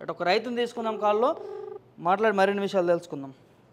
But ఒక రైతుని తీసుకుందాం కాల్లో మాట్లాడి మరిన్ని విషయాలు తెలుసుకుందాం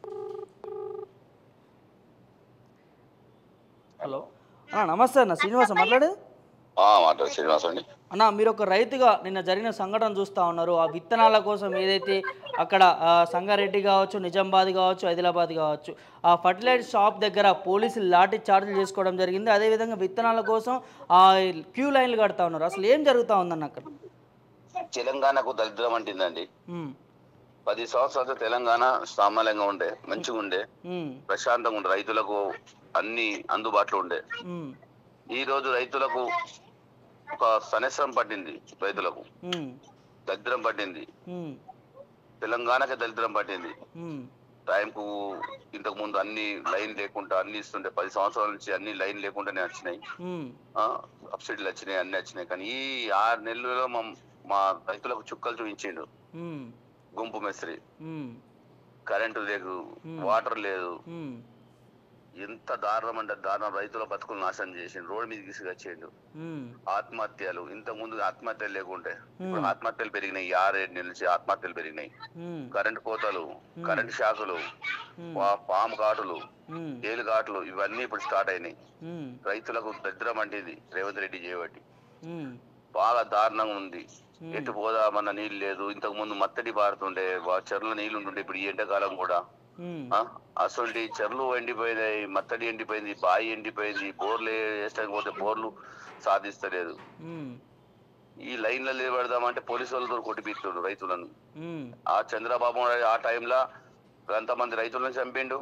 హలో అన్న నమస్తే అన్న శ్రీనివాస మాట్లాడేది మాట్లాడు శ్రీనివాస్ అండి అన్న మీరు ఒక రైతుగా నిన్న జరిగిన సంఘటన చూస్తూ ఉన్నారు ఆ విత్తనాల కోసం ఏదైతే అక్కడ ఆ, సంగారెడ్డి కావచ్చు నిజామాబాద్ కావచ్చు ఆదిలాబాద్ కావచ్చు ఆ ఫర్టిలైజర్ షాప్ దగ్గర పోలీసులు లాఠీ చార్జీలు చేసుకోవడం జరిగింది అదేవిధంగా విత్తనాల కోసం ఆ క్యూ లైన్లు కడతా ఉన్నారు అసలు ఏం జరుగుతూ ఉందన్న అక్కడ తెలంగాణకు దరిద్రం అంటిందండి ఉమ్, పది సంవత్సరాలు తెలంగాణ సామాన్యంగా ఉండే మంచిగా ఉండే ఉమ్, ప్రశాంతంగా ఉండే రైతులకు అన్ని అందుబాటులో ఉండే ఉమ్, ఈ రోజు రైతులకు ఒక సంవత్సరం పట్టింది రైతులకు ఉమ్, దరిద్రం పట్టింది ఉమ్, తెలంగాణకి దరిద్రం పట్టింది ఉమ్, టైంకు ఇంతకు ముందు అన్ని లైన్ లేకుండా అన్ని ఇస్తుండే పది సంవత్సరాల నుంచి అన్ని లైన్ లేకుండానే వచ్చినాయి ఉమ్, ఆ, సబ్సిడీలు వచ్చినాయి అన్ని వచ్చినాయి కానీ ఈ ఆరు నెలల్లో మా మా రైతులకు చుక్కలు చూపించిండు ఉమ్, గుంపు మెస్త్రి ఉమ్, కరెంటు లేదు Hmm. వాటర్ లేదు ఉమ్, ఎంత దారుణం అంటే దారుణం రైతుల బతుకులు నాశనం చేసిండు రోడ్డు మీద తీసుకొచ్చిండు ఉమ్, ఆత్మహత్యలు ఇంత ముందు ఆత్మహత్యలు లేకుంటే Hmm. ఇప్పుడు ఆత్మహత్యలు పెరిగినాయి ఈ ఆరేడు నెలల నుంచి ఆత్మహత్యలు పెరిగినాయి ఉమ్, కరెంటు కోతలు Hmm. కరెంటు షాకులు ఉమ్, పా- పాము కాటులు ఉమ్, ఏలు ఘాట్లు ఇవన్నీ ఇప్పుడు స్టార్ట్ అయినాయి ఉమ్, రైతులకు దరిద్రం అంటే ఇది రేవంత్ రెడ్డి చేయబట్టి ఉమ్, బాగా దారుణంగా ఉంది Hmm. ఎటు పోదామన్న నీళ్ళు లేదు ఇంతకు ముందు మత్తడి పారుతుండే వా- చెర్ల నీళ్లు ఉంటుండే ఇప్పుడు ఈ ఎండాకాలం కూడా ఉమ్, ఆ? అసలు చెర్లు ఎండిపోయినాయి మత్తడి ఎండిపోయింది బాయి ఎండిపోయింది బోర్లు వేయడానికి పోతే బోర్లు సాధిస్తలేదు ఉమ్, ఈ లైన్లో నిలబెడదామంటే పోలీసు వాళ్ళతో కొట్టిపిస్తుండ్రు రైతులను ఉమ్, ఆ చంద్రబాబు నాయుడు ఆ టైంలో ఎంతమంది రైతులను చంపిండు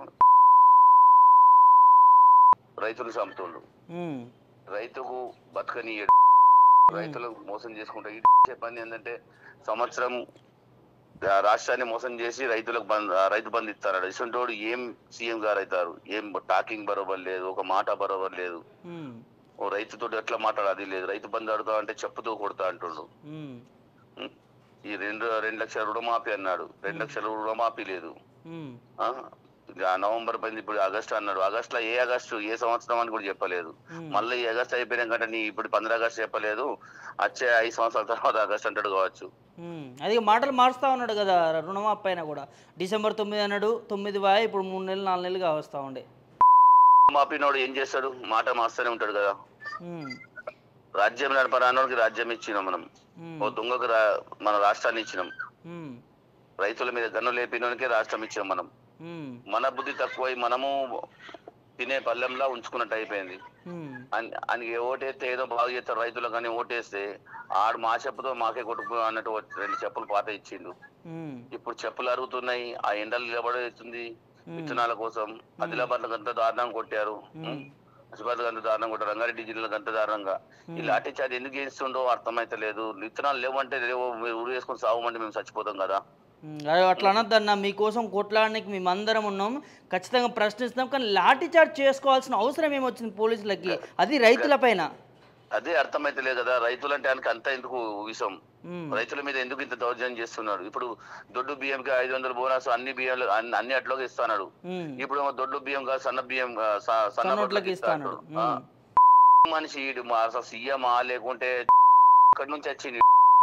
రైతులు చంపుతుండ్రు ఉమ్, రైతుకు బతకని రైతులకు మోసం చేసుకుంటా ఈ చెప్పండి ఏంటంటే సంవత్సరం ఆ, రాష్ట్రాన్ని మోసం చేసి రైతులకు బంద్ ఆ, రైతు బంధు ఇస్తారు ఇసుంటోడు ఏం సీఎం గారు అవుతారు ఏం టాకింగ్ బరోబర్ లేదు ఒక మాట బరోబర్ లేదు ఉమ్, ఓ రైతుతో ఎట్లా మాట్లాడాలి లేదు రైతు బంధు అడుగుతా అంటే చెప్పుతో కొడతా అంటుండు ఉమ్, ఉం? ఈ రెండు రెండు లక్షల రుణమాఫీ అన్నాడు రెండు లక్షల రుణమాఫీ లేదు ఉమ్, ఆ? ఇక నవంబర్ పైన ఇప్పుడు ఆగస్టు అన్నాడు ఆగస్ట్ లో ఏ ఆగస్టు ఏ సంవత్సరం అని కూడా చెప్పలేదు ఉమ్. మళ్ళీ ఈ ఆగస్ట్ అయిపోయినాక నీ ఇప్పుడు పంద్ర ఆగస్ట్ చెప్పలేదు వచ్చే ఐదు సంవత్సరాల తర్వాత ఆగస్ట్ అంటాడు కావచ్చు ఉమ్, అది మాటలు మారుస్తా ఉన్నాడు కదా రుణమాఫీ అయినా కూడా డిసెంబర్ తొమ్మిది అన్నాడు తొమ్మిది వాయి ఇప్పుడు మూడు నెలలు నాలుగు నెలలుగా వస్తూ ఉండే మాపినోడు ఏం చేస్తాడు మాట మాస్తూనే ఉంటాడు కదా ఉమ్, రాజ్యం నడపరానోడికి రాజ్యం ఇచ్చినాం మనం ఉమ్, ఓ దొంగకు రా- మన రాష్ట్రాన్ని ఇచ్చినాం ఉమ్, రైతుల మీద గన్ను లేపినోనికే రాష్ట్రం ఇచ్చినాం మనం ఉమ్, మన బుద్ధి తక్కువై మనము తినే పల్లెంలా ఉంచుకున్నట్టు అయిపోయింది ఉమ్, అన్- ఆయనకి ఓటేస్తే ఏదో బాగా చేస్తారు రైతులు కానీ ఓటేస్తే ఆడు మా చెప్పుతో మాకే కొట్టుకు అన్నట్టు ఓ రెండు చెప్పులు పాత ఇచ్చిండు ఉమ్, ఇప్పుడు చెప్పులు అరుగుతున్నాయి ఆ ఎండలు నిలబడేస్తుంది విత్తనాల కోసం ఆదిలాబాద్ లో అంత దారుణంగా కొట్టారు ఉమ్, హైదరాబాద్ అంత దారుణంగా కొట్టారు రంగారెడ్డి జిల్లాలో అంత దారుణంగా ఈ లాఠీ చార్జ్ ఎందుకు చేస్తుండో అర్థమైతే లేదు విత్తనాలు లేవంటే లేవు మీరు ఊరు వేసుకొని సాగమంటే మేము చచ్చిపోతాం కదా ఉమ్, అదే అట్లా అనొద్దన్న మీకోసం కొట్లాడడానికి మేమందరం ఉన్నాం ఖచ్చితంగా ప్రశ్నిస్తాం కానీ లాఠీ చార్జ్ చేసుకోవాల్సిన అవసరం ఏమొచ్చింది పోలీసులకి అది రైతుల పైన అదే అర్థమైతే లేదు కదా రైతులంటే ఆయనకి అంత ఎందుకు విషం ఉమ్, రైతుల మీద ఎందుకు ఇంత దౌర్జన్యం చేస్తున్నాడు ఇప్పుడు దొడ్డు బియ్యంకి ఐదు వందల బోనస్ అన్ని బియ్యం అన్ని అట్లోకి ఇస్తాడు ఉమ్, ఇప్పుడు ఏమో దొడ్డు బియ్యం కాదు సన్న బియ్యం కా- స- సన్న సన్నోట్లకి రొట్టెలకి ఇస్తాను ఇస్తాడు. ఆ. మనిషి ఈడు మా అసలు సీఎం లేకుంటే ఇక్కడి నుంచి వచ్చింది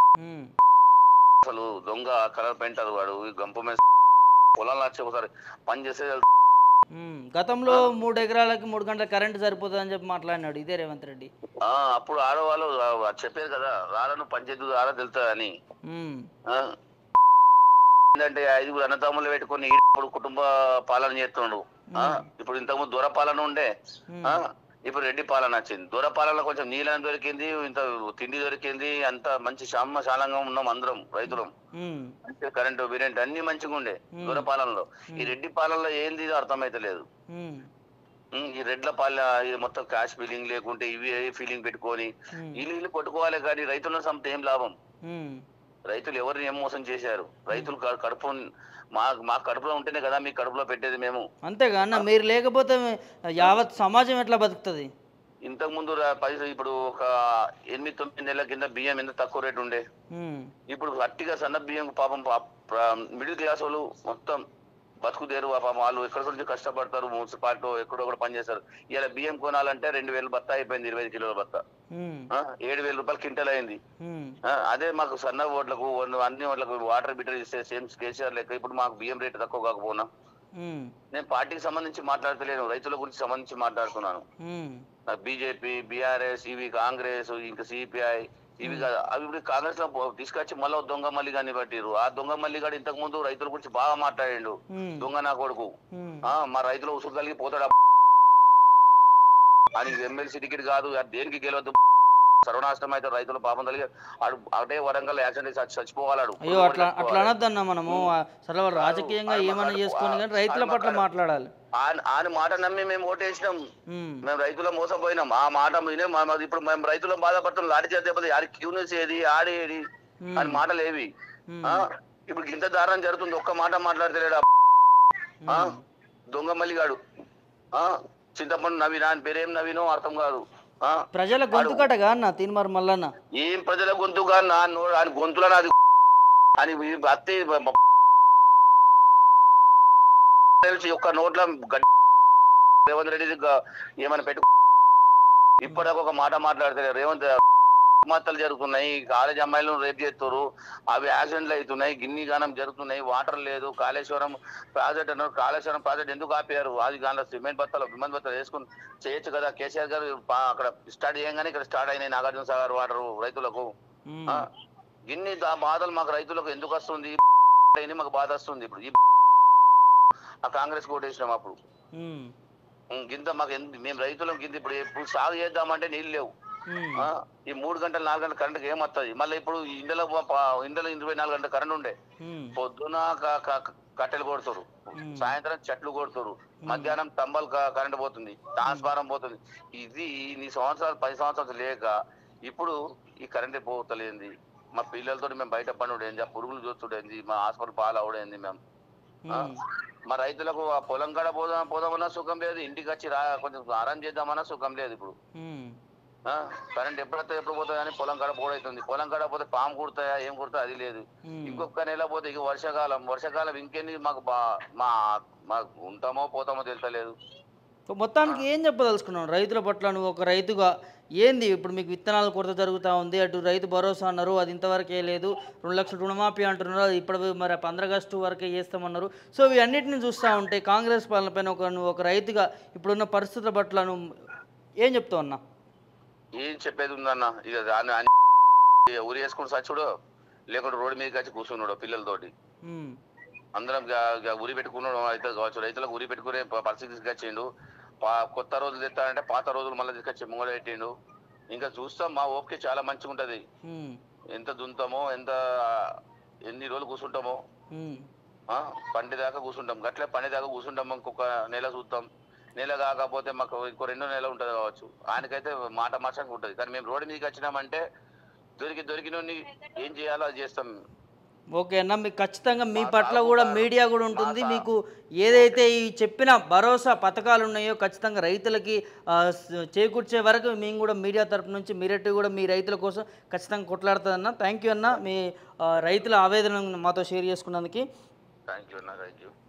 అసలు దొంగ కలర్ పెయింటర్ వాడు ఈ గంప మీద పొలాలు వచ్చి ఒకసారి పని చేసే గతంలో మూడు ఎకరాలకి మూడు గంటల కరెంట్ సరిపోతుంది అని చెప్పి మాట్లాడినాడు ఇదే రేవంత్ రెడ్డి ఆ అప్పుడు ఆడవాళ్ళు ఆ, చెప్పారు కదా రాలను పంచాయతీ రారా తెలుస్తుందని ఉమ్, ఆ? ఏంటంటే ఐదుగురు అన్నదమ్ములు పెట్టుకొని ఇప్పుడు కుటుంబ పాలన చేస్తుండు ఆ? ఇప్పుడు ఇంతకుముందు దూర పాలన ఉండే ఉమ్, ఆ? ఇప్పుడు రెడ్డి పాలన వచ్చింది దూర పాలన కొంచెం నీళ్ళని దొరికింది ఇంత తిండి దొరికింది అంత మంచి శామ శాలంగా ఉన్నాం అందరం రైతులం ఉమ్, కరెంటు బిరెంట్ అన్ని మంచిగా ఉండే దూర పాలనలో ఈ రెడ్డి పాలనలో ఏంది ఇది అర్థమైతలేదు ఉమ్, ఉమ్, ఈ రెడ్ల పాలన ఇది మొత్తం క్యాష్ ఫీలింగ్ లేకుంటే ఇవి ఫీలింగ్ పెట్టుకొని ఉమ్, వీళ్ళు వీళ్ళు కొట్టుకోవాలి కానీ రైతులను సంత ఏం లాభం ఉమ్, రైతులు ఎవరిని ఏం మోసం చేశారు రైతులు క- కడుపు మా మా కడుపులో ఉంటేనే కదా మీ కడుపులో పెట్టేది మేము అంతేగా అన్న మీరు లేకపోతే యావత్ సమాజం ఎట్లా బతుకుతుంది ఇంతకు ముందు రా- పైసలు ఇప్పుడు ఒక ఎనిమిది తొమ్మిది నెలల కింద బియ్యం ఎంత తక్కువ రేటు ఉండే ఉమ్, ఇప్పుడు గట్టిగా సన్న బియ్యం పాపం మిడిల్ క్లాస్ వాళ్ళు మొత్తం బతుకుదేరు పాపం వాళ్ళు ఎక్కడ నుంచి కష్టపడతారు మున్సిపాలిటీ ఎక్కడో కూడా పనిచేస్తారు ఇలా బియ్యం కొనాలంటే రెండు వేలు బత్త అయిపోయింది ఇరవై ఐదు కిలోల బత్త ఉమ్, ఆ, ఏడు వేల రూపాయలు క్వింటల్ అయింది ఉమ్, ఆ, అదే మాకు సన్న ఓట్లకు వన్- అన్ని ఓట్లకు వాటర్ మీటర్ ఇస్తే సేమ్ కేసీఆర్ లెక్క ఇప్పుడు మాకు బియ్యం రేటు తక్కువ కాకపోనా ఉమ్, నేను పార్టీకి సంబంధించి మాట్లాడతలేను రైతుల గురించి సంబంధించి మాట్లాడుతున్నాను ఉమ్, బీజేపీ బీఆర్ఎస్ ఇవి కాంగ్రెస్ ఇంకా సిపిఐ ఇవి కాదు. అవి ఇప్పుడు కాంగ్రెస్ లో పో- తీసుకొచ్చి మళ్ళీ దొంగ మల్లిగాని పట్టిరు ఆ దొంగ మల్లిగాడు ఇంతకు ముందు రైతుల గురించి బాగా మాట్లాడిండు ఉమ్, దొంగ నా కొడుకు ఉమ్, ఆ మా రైతులు ఉసురు కలిగి పోతాడు అని ఎమ్మెల్సీ టికెట్ కాదు అది దేనికి గెలవద్దు సర్వనాశనం అయితే రైతులు పాపం కలిగి ఆడు అటే వరంగల్ యాక్సిడెంట్ చచ్చి చచ్చిపోవాలాడు అయ్యో అట్లా అట్లా అనొద్దన్న మనము అసలు వాళ్ళు రాజకీయంగా ఏమైనా చేసుకొని కానీ రైతుల పట్ల మాట్లాడాలి ఆయన ఆయన మాట నమ్మి మేము ఓటేసినాం ఉమ్, మేము రైతుల మోసపోయినాం ఆ మాట వినే మా- మాది ఇప్పుడు మేము రైతుల బాధపడుతున్నాం లాఠీ చేస్తే ఆడి క్యూనెస్ ఏది ఆడేది ఉమ్, అని మాటలు ఏవి ఉమ్, ఆ? ఇప్పుడు ఇంత దారుణం జరుగుతుంది ఒక్క మాట మాట్లాడతలేడు ఆ ఆ? ఉమ్, దొంగ మల్లిగాడు ఆ చింతపండు నవీన్ ఆయన పేరేం నవీనో అర్థం కాదు ఆ ప్రజల గొంతుకటగా అన్న తీన్మార్ మల్లన్న ఏం ప్రజల గొంతుగా నా నో- ఆయన గొంతులో నాది అని ఈ అత్తే తెలిసి ఒక్క నోట్ల గడ్డి రేవంత్ రెడ్డి ఏమైనా పెట్టు ఇప్పటిదాకా ఒక మాట మాట్లాడితే రేవంత్ ఆత్మహత్యలు జరుగుతున్నాయి కాలేజ్ అమ్మాయిలను రేపు చేస్తారు అవి యాక్సిడెంట్లు అవుతున్నాయి గిన్ని గానం జరుగుతున్నాయి వాటర్ లేదు కాళేశ్వరం ప్రాజెక్ట్ అన్నారు కాళేశ్వరం ప్రాజెక్ట్ ఎందుకు ఆపారు అది దానిలో సిమెంట్ బత్తాలు విమాన బత్తాలు వేసుకుని చేయొచ్చు కదా కేసీఆర్ గారు పా- అక్కడ స్టార్ట్ చేయగానే ఇక్కడ స్టార్ట్ అయినాయి నాగార్జున సాగర్ వాటర్ రైతులకు ఉమ్, ఆ, ఇన్ని దా- బాధలు మాకు రైతులకు ఎందుకు వస్తుంది అయినా మాకు బాధ వస్తుంది ఇప్పుడు ఈ ఆ కాంగ్రెస్ కోటేసినాం అప్పుడు ఉమ్, ఉం, గింత మాకు ఎందు మేము రైతులం గింత ఇప్పుడు ఇప్పుడు సాగు చేద్దామంటే నీళ్ళు లేవు ఉమ్, ఆ, ఈ మూడు గంటలు నాలుగు గంటల కరెంట్ ఏం వస్తుంది మళ్ళీ ఇప్పుడు ఇండలో ఇండలో ఇరవై నాలుగు గంటల కరెంట్ ఉండే ఉమ్, పొద్దున క- క- కట్టెలు కొడుతారు ఉమ్. సాయంత్రం చెట్లు కొడుతారు మధ్యాహ్నం తంబల్ కరెంట్ పోతుంది ట్రాన్స్ఫారం పోతుంది ఇది నీ సంవత్సరాలు పది సంవత్సరాలు లేక ఇప్పుడు ఈ కరెంట్ పోతలేంది మా పిల్లలతో మేము బయట పనుడేంది ఆ పురుగులు చూస్తుడేంది మా హాస్పిటల్ పాలు అవడేంది మేము ఆ? ఉమ్, మా రైతులకు ఆ పొలం కాడ పోదాం పోదామన్నా సుఖం లేదు ఇంటికి వచ్చి రా కొంచెం ఆరాం చేద్దామన్నా సుఖం లేదు ఇప్పుడు ఉమ్, ఆ? కరెంట్ ఎప్పుడైతే ఎప్పుడు పోతుంది అని పొలం కాడ పోడవుతుంది పొలం కాడ పోతే పాము కుడతాయా ఏం కుడతా అది లేదు ఉమ్. ఇంకొక నెల పోతే ఇక వర్షాకాలం వర్షాకాలం ఇంకెన్ని మాకు బా మా మాకు ఉంటామో పోతామో తెలుసలేదు సో మొత్తానికి ఏం చెప్పదలుచుకున్నావు రైతుల పట్ల నువ్వు ఒక రైతుగా ఏంది ఇప్పుడు మీకు విత్తనాల కొరత జరుగుతూ ఉంది అటు రైతు భరోసా అన్నారు అది ఇంతవరకే లేదు రెండు లక్షల రుణమాఫీ అంటున్నారు అది ఇప్పుడు మరి పంద్రగస్టు వరకే చేస్తామన్నారు సో ఇవి అన్నిటిని చూస్తూ ఉంటే కాంగ్రెస్ పాలన పైన ఒక నువ్వు ఒక రైతుగా ఇప్పుడున్న పరిస్థితుల పట్ల నువ్వు ఏం చెప్తావు అన్న ఏం చెప్పేది ఉందన్న ఇక దాన్ని అని ఊరి వేసుకుని సచ్చుడు లేకుంటే రోడ్డు మీదకి వచ్చి కూర్చున్నాడు పిల్లలతోటి ఉమ్, అందరం గ- గ- ఉరి పెట్టుకున్నాడు అయితే కావచ్చు రైతులకు ఉరి పెట్టుకునే ప- పరిస్థితి తీసుకొచ్చిండు పా- కొత్త రోజులు తెస్తానంటే పాత రోజులు మళ్ళీ తీసుకొచ్చి ముంగడ పెట్టిండు ఇంకా చూస్తాం మా ఓపిక చాలా మంచిగా ఉంటది ఉమ్, ఎంత దున్నుతామో ఎంత ఎన్ని రోజులు కూర్చుంటామో ఉమ్, ఆ, పండి దాకా కూర్చుంటాం గట్లే పండి దాకా కూర్చుంటాం ఇంకొక నెల చూస్తాం నెల కాకపోతే మాకు ఇంకో రెండో నెల ఉంటుంది కావచ్చు ఆయనకైతే మాట మార్చడానికి ఉంటుంది కానీ మేము రోడ్డు మీదకి వచ్చినామంటే దొరికి దొరికిన ఏం చేయాలో అది చేస్తాం ఓకే అన్న మీకు ఖచ్చితంగా మీ పట్ల కూడా మీడియా కూడా ఉంటుంది మీకు ఏదైతే ఈ చెప్పిన భరోసా పథకాలు ఉన్నాయో ఖచ్చితంగా రైతులకి ఆ, స- చేకూర్చే వరకు మేము కూడా మీడియా తరపు నుంచి మీరెట్టు కూడా మీ రైతుల కోసం ఖచ్చితంగా కొట్లాడుతుందన్న థ్యాంక్ యూ అన్న మీ ఆ, రైతుల ఆవేదనను మాతో షేర్ చేసుకున్నందుకు థ్యాంక్ యూ అన్న థ్యాంక్ యూ